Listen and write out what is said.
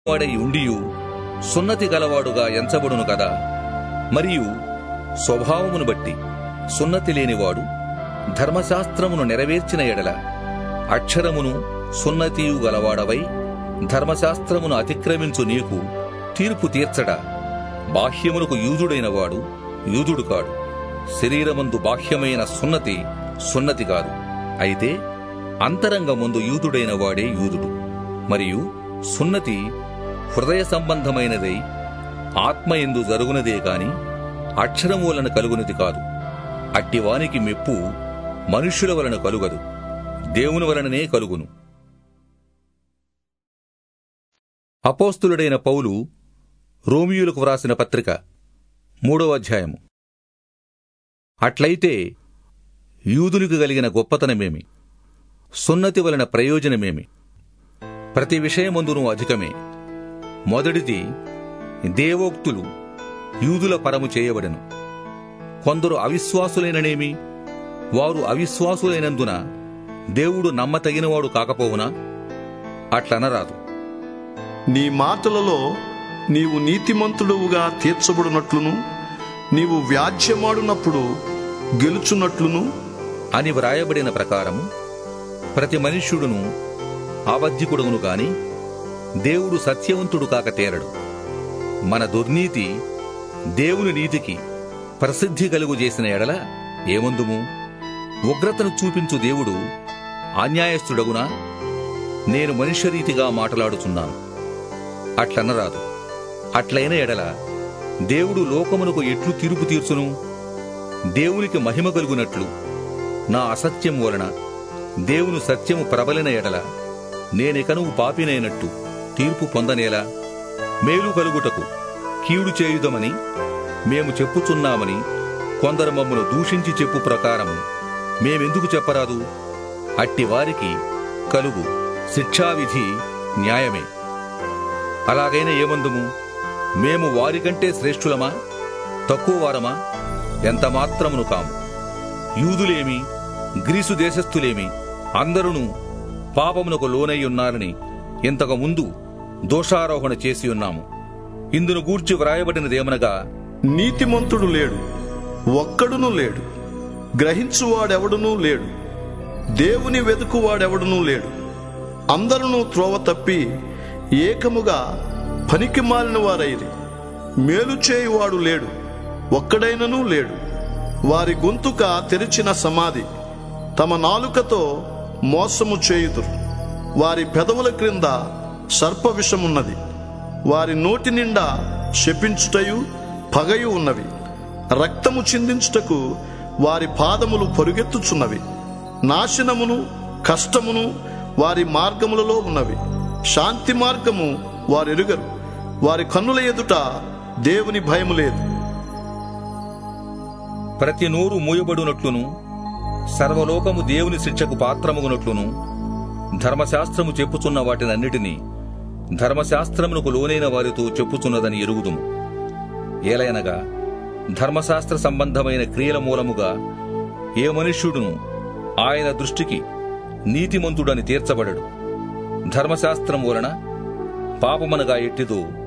వాడై ఉండియు సున్నతి గలవాడుగా ఎంచబడును కదా మరియు స్వభావమును బట్టి సున్నతి లేనివాడు ధర్మశాస్త్రమును నెరవేర్చిన ఎడల అక్షరమును సున్నతియు గలవాడవై ధర్మశాస్త్రమును అతిక్రమించు నీకు తీర్పు తీర్చడా బాహ్యమునకు యూదుడైన వాడు యూదుడు కాడు శరీరమందు బాహ్యమైన సున్నతి సున్నతి కాదు అయితే అంతరంగమందు యూదుడైన వాడే యూదుడు మరియు సున్నతి హృదయ సంబంధమైనదై ఆత్మ ఎందు జరుగునదే కాని అక్షరము వలన కలుగునది కాదు అట్టివానికి మెప్పు మనుష్యుల వలన కలుగదు దేవుని వలననే కలుగును అపోస్తులుడైన పౌలు రోమియులకు వ్రాసిన పత్రిక మూడవ అధ్యాయము అట్లయితే యూదునికి కలిగిన గొప్పతనమేమి సున్నతి వలన ప్రయోజనమేమి ప్రతి విషయమందును అధికమే మొదటిది దేవోక్తులు యూదుల పరము చేయబడెను కొందరు అవిశ్వాసులైననేమి వారు అవిశ్వాసులైనందున దేవుడు నమ్మతగినవాడు కాకపోవునా అట్లనరాదు నీ మాటలలో నీవు నీతిమంతుడువుగా తీర్చబడినట్లును నీవు వ్యాజ్యమాడునప్పుడు గెలుచున్నట్లును అని వ్రాయబడిన ప్రకారము ప్రతి మనుష్యుడును అబద్ధికుడును గాని దేవుడు సత్యవంతుడు కాక తేరడు మన దుర్నీతి దేవుని నీతికి ప్రసిద్ధి కలుగు చేసిన ఎడల ఏమందుము ఉగ్రతను చూపించు దేవుడు అన్యాయస్థుడగునా నేను మనుష్యరీతిగా మాట్లాడుచున్నాను అట్లనరాదు అట్లైన ఎడల దేవుడు లోకమునకు ఎట్లు తీర్పు తీర్చును దేవునికి మహిమ కలుగునట్లు నా అసత్యం వలన దేవుని సత్యము ప్రబలిన ఎడల నేనికను పాపినైనట్టు తీర్పు పొందనేలా మేలు కలుగుటకు కీడు చేయుదమని మేము చెప్పుచున్నామని కొందరు మమ్మను దూషించి చెప్పు ప్రకారము మేమెందుకు చెప్పరాదు అట్టి వారికి కలుగు శిక్షావిధి న్యాయమే అలాగైన ఏమందుము మేము వారికంటే శ్రేష్ఠులమా తక్కువ వారమా ఎంత మాత్రమును కాము యూదులేమి గ్రీసు దేశస్థులేమి అందరును పాపమునకు లోనై ఉన్నారని ఇంతకు ముందు దోషారోహణ చేసి ఉన్నాము ఇందును గూర్చి వ్రాయబడినదేమనగా నీతిమంతుడు లేడు ఒక్కడును లేడు గ్రహించువాడెవడునూ లేడు దేవుని వెతుకువాడెవడునూ లేడు అందరును త్రోవ తప్పి ఏకముగా పనికి మాలిన వారైరి మేలు చేయువాడు లేడు ఒక్కడైనను లేడు వారి గొంతుక తెరిచిన సమాధి తమ నాలుకతో మోసము చేయుదురు వారి పెదవుల క్రింద సర్ప విషమున్నది వారి నోటి నిండా శపించుటయు పగయు ఉన్నవి రక్తము చిందించుటకు వారి పాదములు పరుగెత్తుచున్నవి నాశనమును కష్టమును వారి మార్గములలో ఉన్నవి శాంతి మార్గము వారెరుగరు వారి కన్నుల ఎదుట దేవుని భయము లేదు ప్రతి నోరు మూయబడునట్లును సర్వలోకము దేవుని శిక్షకు పాత్రమగునట్లును ధర్మశాస్త్రము చెప్పుచున్న వాటినన్నిటినీ ధర్మశాస్త్రమునకు లోనైన వారితో చెప్పుచున్నదని ఎరుగుదుము ఏలయనగా ధర్మశాస్త్ర సంబంధమైన క్రియల మూలముగా ఏ మనుష్యుడును ఆయన దృష్టికి నీతిమంతుడని తీర్చబడడు ధర్మశాస్త్రం వలన పాపమనగా ఎట్టిదో